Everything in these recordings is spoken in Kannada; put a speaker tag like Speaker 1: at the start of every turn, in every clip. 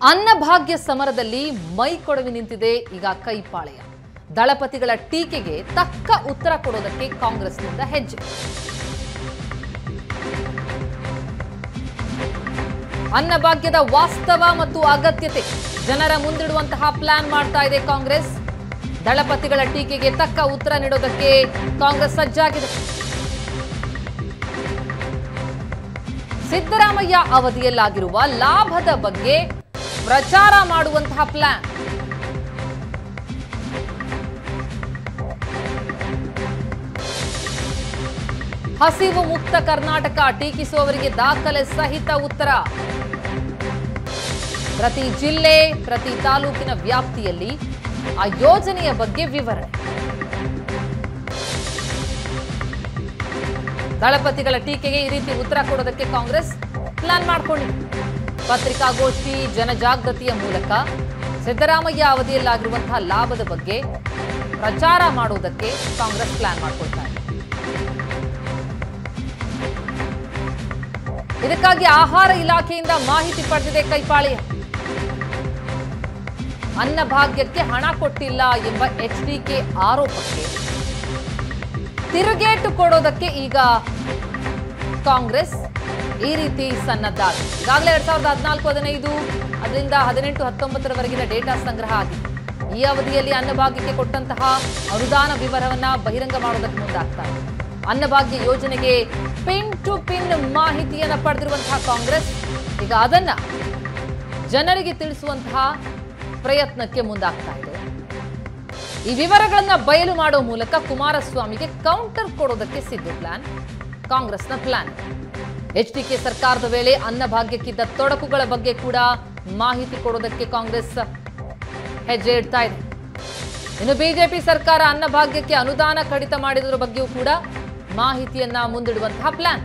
Speaker 1: ಅನ್ನಭಾಗ್ಯ ಸಮರದಲ್ಲಿ ಮೈ ಕೊಡವಿ ನಿಂತಿದೆ ಈಗ ಕೈಪಾಳೆಯ ದಳಪತಿಗಳ ಟೀಕೆಗೆ ತಕ್ಕ ಉತ್ತರ ಕೊಡೋದಕ್ಕೆ ಕಾಂಗ್ರೆಸ್ನಿಂದ ಹೆಜ್ಜೆ ಅನ್ನಭಾಗ್ಯದ ವಾಸ್ತವ ಮತ್ತು ಅಗತ್ಯತೆ ಜನರ ಮುಂದಿಡುವಂತಹ ಪ್ಲಾನ್ ಮಾಡ್ತಾ ಇದೆ ಕಾಂಗ್ರೆಸ್ ದಳಪತಿಗಳ ಟೀಕೆಗೆ ತಕ್ಕ ಉತ್ತರ ನೀಡೋದಕ್ಕೆ ಕಾಂಗ್ರೆಸ್ ಸಜ್ಜಾಗಿದೆ ಸಿದ್ದರಾಮಯ್ಯ ಅವಧಿಯಲ್ಲಾಗಿರುವ ಲಾಭದ ಬಗ್ಗೆ ಪ್ರಚಾರ ಮಾಡುವಂತಹ ಪ್ಲಾನ್ ಹಸಿವು ಮುಕ್ತ ಕರ್ನಾಟಕ ಟೀಕಿಸುವವರಿಗೆ ದಾಖಲೆ ಸಹಿತ ಉತ್ತರ ಪ್ರತಿ ಜಿಲ್ಲೆ ಪ್ರತಿ ತಾಲೂಕಿನ ವ್ಯಾಪ್ತಿಯಲ್ಲಿ ಆ ಯೋಜನೆಯ ಬಗ್ಗೆ ವಿವರಣೆ ದಳಪತಿಗಳ ಟೀಕೆಗೆ ಈ ರೀತಿ ಉತ್ತರ ಕೊಡೋದಕ್ಕೆ ಕಾಂಗ್ರೆಸ್ ಪ್ಲಾನ್ ಮಾಡಿಕೊಂಡಿದೆ ಪತ್ರಿಕಾಗೋಷ್ಠಿ ಜನಜಾಗೃತಿಯ ಮೂಲಕ ಸಿದ್ದರಾಮಯ್ಯ ಅವಧಿಯಲ್ಲಾಗಿರುವಂತಹ ಲಾಭದ ಬಗ್ಗೆ ಪ್ರಚಾರ ಮಾಡುವುದಕ್ಕೆ ಕಾಂಗ್ರೆಸ್ ಪ್ಲಾನ್ ಮಾಡಿಕೊಳ್ತಾ ಇದೆ ಇದಕ್ಕಾಗಿ ಆಹಾರ ಇಲಾಖೆಯಿಂದ ಮಾಹಿತಿ ಪಡೆದಿದೆ ಕೈಪಾಳ್ಯ ಅನ್ನಭಾಗ್ಯಕ್ಕೆ ಹಣ ಕೊಟ್ಟಿಲ್ಲ ಎಂಬ ಎಚ್ಡಿಕೆ ಆರೋಪಕ್ಕೆ ತಿರುಗೇಟು ಕೊಡೋದಕ್ಕೆ ಈಗ ಕಾಂಗ್ರೆಸ್ ಈ ರೀತಿ ಸನ್ನದ್ಧಾಗಿದೆ ಈಗಾಗಲೇ ಎರಡ್ ಸಾವಿರದ ಹದಿನಾಲ್ಕು ಹದಿನೈದು ಅದರಿಂದ ಹದಿನೆಂಟು ಹತ್ತೊಂಬತ್ತರವರೆಗಿನ ಡೇಟಾ ಸಂಗ್ರಹ ಆಗಿದೆ ಈ ಅವಧಿಯಲ್ಲಿ ಅನ್ನಭಾಗ್ಯಕ್ಕೆ ಕೊಟ್ಟಂತಹ ಅನುದಾನ ವಿವರವನ್ನ ಬಹಿರಂಗ ಮಾಡೋದಕ್ಕೆ ಮುಂದಾಗ್ತಾರೆ ಅನ್ನಭಾಗ್ಯ ಯೋಜನೆಗೆ ಪಿನ್ ಟು ಪಿನ್ ಮಾಹಿತಿಯನ್ನ ಪಡೆದಿರುವಂತಹ ಕಾಂಗ್ರೆಸ್ ಈಗ ಅದನ್ನ ಜನರಿಗೆ ತಿಳಿಸುವಂತಹ ಪ್ರಯತ್ನಕ್ಕೆ ಮುಂದಾಗ್ತಾ ಇದೆ ಈ ವಿವರಗಳನ್ನ ಬಯಲು ಮಾಡೋ ಮೂಲಕ ಕುಮಾರಸ್ವಾಮಿಗೆ ಕೌಂಟರ್ ಕೊಡೋದಕ್ಕೆ ಸಿದ್ದು ಪ್ಲಾನ್ ಕಾಂಗ್ರೆಸ್ನ ಪ್ಲಾನ್ ಎಚ್ಡಿಕೆ ಸರ್ಕಾರದ ವೇಳೆ ಅನ್ನಭಾಗ್ಯಕ್ಕಿದ್ದ ತೊಡಕುಗಳ ಬಗ್ಗೆ ಕೂಡ ಮಾಹಿತಿ ಕೊಡೋದಕ್ಕೆ ಕಾಂಗ್ರೆಸ್ ಹೆಜ್ಜೆ ಇಡ್ತಾ ಇದೆ ಇನ್ನು ಬಿಜೆಪಿ ಸರ್ಕಾರ ಅನ್ನಭಾಗ್ಯಕ್ಕೆ ಅನುದಾನ ಕಡಿತ ಮಾಡಿದ್ರ ಬಗ್ಗೆಯೂ ಕೂಡ ಮಾಹಿತಿಯನ್ನ ಮುಂದಿಡುವಂತಹ ಪ್ಲಾನ್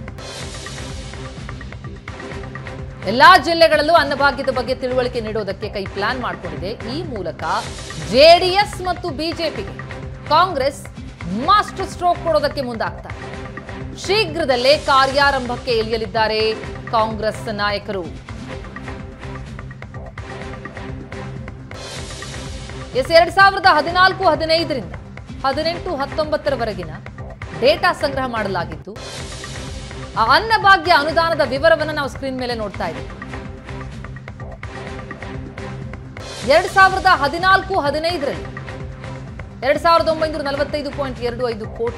Speaker 1: ಎಲ್ಲಾ ಜಿಲ್ಲೆಗಳಲ್ಲೂ ಅನ್ನಭಾಗ್ಯದ ಬಗ್ಗೆ ತಿಳುವಳಿಕೆ ನೀಡೋದಕ್ಕೆ ಕೈ ಪ್ಲಾನ್ ಮಾಡಿಕೊಂಡಿದೆ ಈ ಮೂಲಕ ಜೆಡಿಎಸ್ ಮತ್ತು ಬಿಜೆಪಿಗೆ ಕಾಂಗ್ರೆಸ್ ಮಾಸ್ಟರ್ ಸ್ಟ್ರೋಕ್ ಕೊಡೋದಕ್ಕೆ ಮುಂದಾಗ್ತಾರೆ ಶೀಘ್ರದಲ್ಲೇ ಕಾರ್ಯಾರಂಭಕ್ಕೆ ಇಳಿಯಲಿದ್ದಾರೆ ಕಾಂಗ್ರೆಸ್ ನಾಯಕರು ಎಸ್ ಎರಡ್ ಸಾವಿರದ ಹದಿನಾಲ್ಕು ಹದಿನೈದರಿಂದ ಹದಿನೆಂಟು ಹತ್ತೊಂಬತ್ತರವರೆಗಿನ ಡೇಟಾ ಸಂಗ್ರಹ ಮಾಡಲಾಗಿತ್ತು ಆ ಅನ್ನಭಾಗ್ಯ ಅನುದಾನದ ವಿವರವನ್ನು ನಾವು ಸ್ಕ್ರೀನ್ ಮೇಲೆ ನೋಡ್ತಾ ಇದ್ದೀವಿ ಎರಡ್ ಸಾವಿರದ ಹದಿನಾಲ್ಕು ಹದಿನೈದರಲ್ಲಿ ಎರಡ್ ಸಾವಿರದ ಒಂಬೈನೂರ ನಲವತ್ತೈದು ಪಾಯಿಂಟ್ ಎರಡು ಐದು ಕೋಟಿ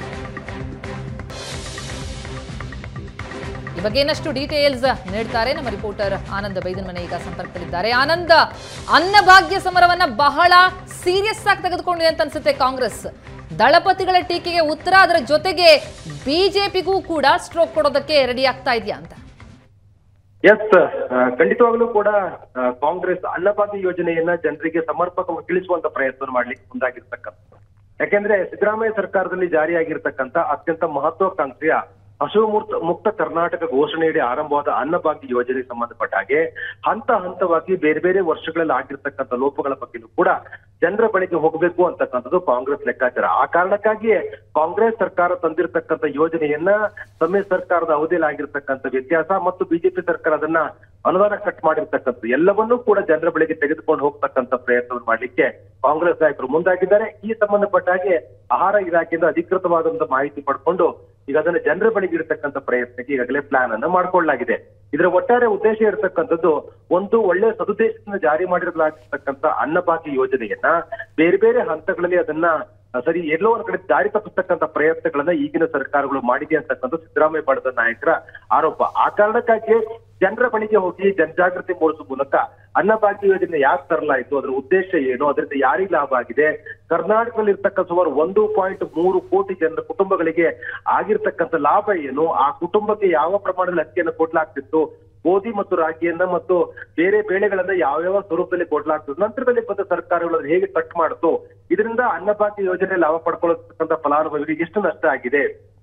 Speaker 1: ಈ ಬಗ್ಗೆ ಇನ್ನಷ್ಟು ಡೀಟೇಲ್ಸ್ ನೀಡ್ತಾರೆ ನಮ್ಮ ರಿಪೋರ್ಟರ್ ಆನಂದ ಬೈದನ್ಮನೆ ಈಗ ಸಂಪರ್ಕದಲ್ಲಿದ್ದಾರೆ ಆನಂದ ಅನ್ನಭಾಗ್ಯ ಸಮರವನ್ನ ಬಹಳ ಸೀರಿಯಸ್ ಆಗಿ ತೆಗೆದುಕೊಂಡಿದೆ ಅಂತ ಅನ್ಸುತ್ತೆ ಕಾಂಗ್ರೆಸ್ ದಳಪತಿಗಳ ಟೀಕೆಗೆ ಉತ್ತರ ಅದರ ಜೊತೆಗೆ ಬಿಜೆಪಿಗೂ ಕೂಡ ಸ್ಟ್ರೋಕ್ ಕೊಡೋದಕ್ಕೆ ರೆಡಿ ಆಗ್ತಾ ಇದೆಯಾ ಅಂತ
Speaker 2: ಎಸ್ ಖಂಡಿತವಾಗ್ಲೂ ಕೂಡ ಆ, ಕಾಂಗ್ರೆಸ್ ಅನ್ನಭಾಗ್ಯ ಯೋಜನೆಯನ್ನ ಜನರಿಗೆ ಸಮರ್ಪಕವಾಗಿ ತಿಳಿಸುವಂತ ಪ್ರಯತ್ನ ಮಾಡ್ಲಿಕ್ಕೆ ಮುಂದಾಗಿರ್ತಕ್ಕಂಥ ಯಾಕೆಂದ್ರೆ ಸಿದ್ದರಾಮಯ್ಯ ಸರ್ಕಾರದಲ್ಲಿ ಜಾರಿಯಾಗಿರ್ತಕ್ಕಂಥ ಅತ್ಯಂತ ಮಹತ್ವಾಕಾಂಕ್ಷೆಯ ಹಸಿವು ಮುಕ್ತ ಮುಕ್ತ ಕರ್ನಾಟಕ ಘೋಷಣೆಯಡಿ ಆರಂಭವಾದ ಅನ್ನಭಾಗ್ಯ ಯೋಜನೆಗೆ ಸಂಬಂಧಪಟ್ಟ ಹಾಗೆ ಹಂತ ಹಂತವಾಗಿ ಬೇರೆ ಬೇರೆ ವರ್ಷಗಳಲ್ಲಿ ಆಗಿರ್ತಕ್ಕಂಥ ಲೋಪಗಳ ಬಗ್ಗೆನೂ ಕೂಡ ಜನರ ಬಳಿಗೆ ಹೋಗಬೇಕು ಅಂತಕ್ಕಂಥದ್ದು ಕಾಂಗ್ರೆಸ್ ಲೆಕ್ಕಾಚಾರ ಆ ಕಾರಣಕ್ಕಾಗಿಯೇ ಕಾಂಗ್ರೆಸ್ ಸರ್ಕಾರ ತಂದಿರತಕ್ಕಂಥ ಯೋಜನೆಯನ್ನ ಸಮ್ಮಿಶ್ರ ಸರ್ಕಾರದ ಅವಧಿಯಲ್ಲಿ ಆಗಿರ್ತಕ್ಕಂಥ ವ್ಯತ್ಯಾಸ ಮತ್ತು ಬಿಜೆಪಿ ಸರ್ಕಾರ ಅದನ್ನ ಅನುದಾನ ಕಟ್ ಮಾಡಿರ್ತಕ್ಕಂಥದ್ದು ಎಲ್ಲವನ್ನೂ ಕೂಡ ಜನರ ಬಳಿಗೆ ತೆಗೆದುಕೊಂಡು ಹೋಗ್ತಕ್ಕಂಥ ಪ್ರಯತ್ನವನ್ನು ಮಾಡ್ಲಿಕ್ಕೆ ಕಾಂಗ್ರೆಸ್ ನಾಯಕರು ಮುಂದಾಗಿದ್ದಾರೆ ಈ ಸಂಬಂಧಪಟ್ಟ ಹಾಗೆ ಆಹಾರ ಇಲಾಖೆಯಿಂದ ಅಧಿಕೃತವಾದಂತ ಮಾಹಿತಿ ಪಡ್ಕೊಂಡು ಈಗ ಅದನ್ನ ಜನರ ಬಳಿಗೆ ಇರತಕ್ಕಂಥ ಪ್ರಯತ್ನಕ್ಕೆ ಈಗಾಗಲೇ ಪ್ಲಾನ್ ಅನ್ನ ಮಾಡ್ಕೊಳ್ಳಲಾಗಿದೆ ಇದರ ಒಟ್ಟಾರೆ ಉದ್ದೇಶ ಇರತಕ್ಕಂಥದ್ದು ಒಂದು ಒಳ್ಳೆ ಸದುದ್ದೇಶದಿಂದ ಜಾರಿ ಮಾಡಿರಲಾಗಿರ್ತಕ್ಕಂಥ ಅನ್ನಭಾಗ್ಯ ಯೋಜನೆಯನ್ನ ಬೇರೆ ಬೇರೆ ಹಂತಗಳಲ್ಲಿ ಅದನ್ನ ಆ, ಸರಿ ಎಲ್ಲೋ ಒಂದ್ ಕಡೆ ದಾರಿ ತಪ್ಪಿಸ್ತಕ್ಕಂಥ ಪ್ರಯತ್ನಗಳನ್ನ ಈಗಿನ ಸರ್ಕಾರಗಳು ಮಾಡಿದೆ ಅಂತಕ್ಕಂಥ ಸಿದ್ದರಾಮಯ್ಯ ಪಡೆದ ನಾಯಕರ ಆರೋಪ ಆ ಕಾರಣಕ್ಕಾಗಿ ಜನರ ಬಳಿಗೆ ಹೋಗಿ ಜನಜಾಗೃತಿ ಮೂಡಿಸುವ ಮೂಲಕ ಅನ್ನಭಾಗ್ಯ ಯೋಜನೆ ಯಾಕೆ ತರಲಾಯಿತು ಅದರ ಉದ್ದೇಶ ಏನು ಅದರಿಂದ ಯಾರಿಗೆ ಲಾಭ ಆಗಿದೆ ಕರ್ನಾಟಕದಲ್ಲಿ ಇರ್ತಕ್ಕ ಸುಮಾರು ಒಂದು ಪಾಯಿಂಟ್ ಮೂರು ಕೋಟಿ ಜನರ ಕುಟುಂಬಗಳಿಗೆ ಆಗಿರ್ತಕ್ಕಂಥ ಲಾಭ ಏನು ಆ ಕುಟುಂಬಕ್ಕೆ ಯಾವ ಪ್ರಮಾಣದಲ್ಲಿ ಅಕ್ಕಿಯನ್ನು ಕೊಡ್ಲಾಗ್ತಿತ್ತು ಗೋಧಿ ಮತ್ತು ರಾಗಿಯನ್ನ ಮತ್ತು ಬೇರೆ ಬೆಳೆಗಳನ್ನ ಯಾವ್ಯಾವ ಸ್ವರೂಪದಲ್ಲಿ ಕೊಡ್ಲಾಗ್ತದೆ ನಂತರದಲ್ಲಿ ಬಂದ ಸರ್ಕಾರಗಳು ಅದನ್ನ ಹೇಗೆ ಕಟ್ ಮಾಡ್ತು ಇದರಿಂದ ಅನ್ನಭಾಗ್ಯ ಯೋಜನೆ ಲಾಭ ಪಡ್ಕೊಳ್ಳತಕ್ಕಂಥ ಫಲಾನುಭವಿಗಳಿಗೆ ಎಷ್ಟು ನಷ್ಟ ಆಗಿದೆ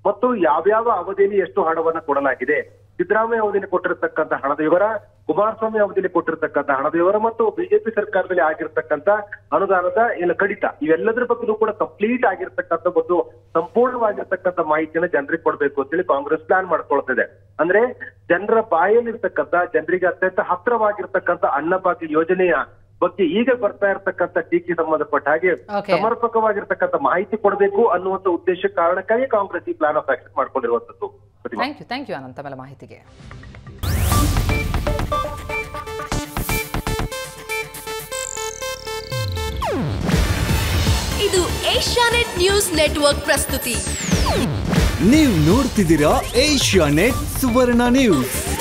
Speaker 2: ಮತ್ತು ಯಾವ್ಯಾವ ಅವಧಿಯಲ್ಲಿ ಎಷ್ಟು ಹಣವನ್ನ ಕೊಡಲಾಗಿದೆ ಸಿದ್ದರಾಮಯ್ಯ ಅವಧಿಯಲ್ಲಿ ಕೊಟ್ಟಿರತಕ್ಕಂತ ಹಣದ ವಿವರ ಕುಮಾರಸ್ವಾಮಿ ಅವಧಿಯಲ್ಲಿ ಕೊಟ್ಟಿರತಕ್ಕಂತ ಹಣದ ವಿವರ ಮತ್ತು ಬಿಜೆಪಿ ಸರ್ಕಾರದಲ್ಲಿ ಆಗಿರ್ತಕ್ಕಂತ ಅನುದಾನದ ಏನು ಕಡಿತ ಇವೆಲ್ಲದರ ಬಗ್ಗೆನೂ ಕೂಡ ಕಂಪ್ಲೀಟ್ ಆಗಿರ್ತಕ್ಕಂಥ ಒಂದು ಸಂಪೂರ್ಣವಾಗಿರ್ತಕ್ಕಂಥ ಮಾಹಿತಿಯನ್ನ ಜನರಿಗೆ ಕೊಡ್ಬೇಕು ಅಂತೇಳಿ ಕಾಂಗ್ರೆಸ್ ಪ್ಲಾನ್ ಮಾಡ್ಕೊಳ್ತಿದೆ ಅಂದ್ರೆ ಜನರ ಬಾಯಲ್ಲಿರ್ತಕ್ಕಂಥ ಜನರಿಗೆ ಅತ್ಯಂತ ಹತ್ರವಾಗಿರ್ತಕ್ಕಂಥ ಅನ್ನಭಾಗ್ಯ ಯೋಜನೆಯ ಬಗ್ಗೆ ಈಗ ಬರ್ತಾ ಇರತಕ್ಕಂತ ಟೀಕೆ ಸಂಬಂಧಪಟ್ಟ ಹಾಗೆ
Speaker 1: Okay.
Speaker 2: ಸಮರ್ಪಕವಾಗಿರ್ತಕ್ಕಂಥ ಮಾಹಿತಿ ಕೊಡಬೇಕು ಅನ್ನುವಂತ ಉದ್ದೇಶ ಕಾರಣಕ್ಕಾಗಿ ಕಾಂಗ್ರೆಸ್ ಈ ಪ್ಲಾನ್ ಆಫ್ ಆಕ್ಷನ್ ಮಾಡ್ಕೊಂಡಿರುವಂತದ್ದು Pratima.
Speaker 1: Thank you thank you Anantha ಮೇಲೆ ಮಾಹಿತಿಗೆ
Speaker 3: ಇದು ಏಷ್ಯಾನೆಟ್ ನ್ಯೂಸ್ ನೆಟ್ವರ್ಕ್ ಪ್ರಸ್ತುತಿ
Speaker 4: ನೀವು ನೋಡ್ತಿದ್ದೀರಾ ಏಷ್ಯಾ ನೆಟ್ ಸುವರ್ಣ ನ್ಯೂಸ್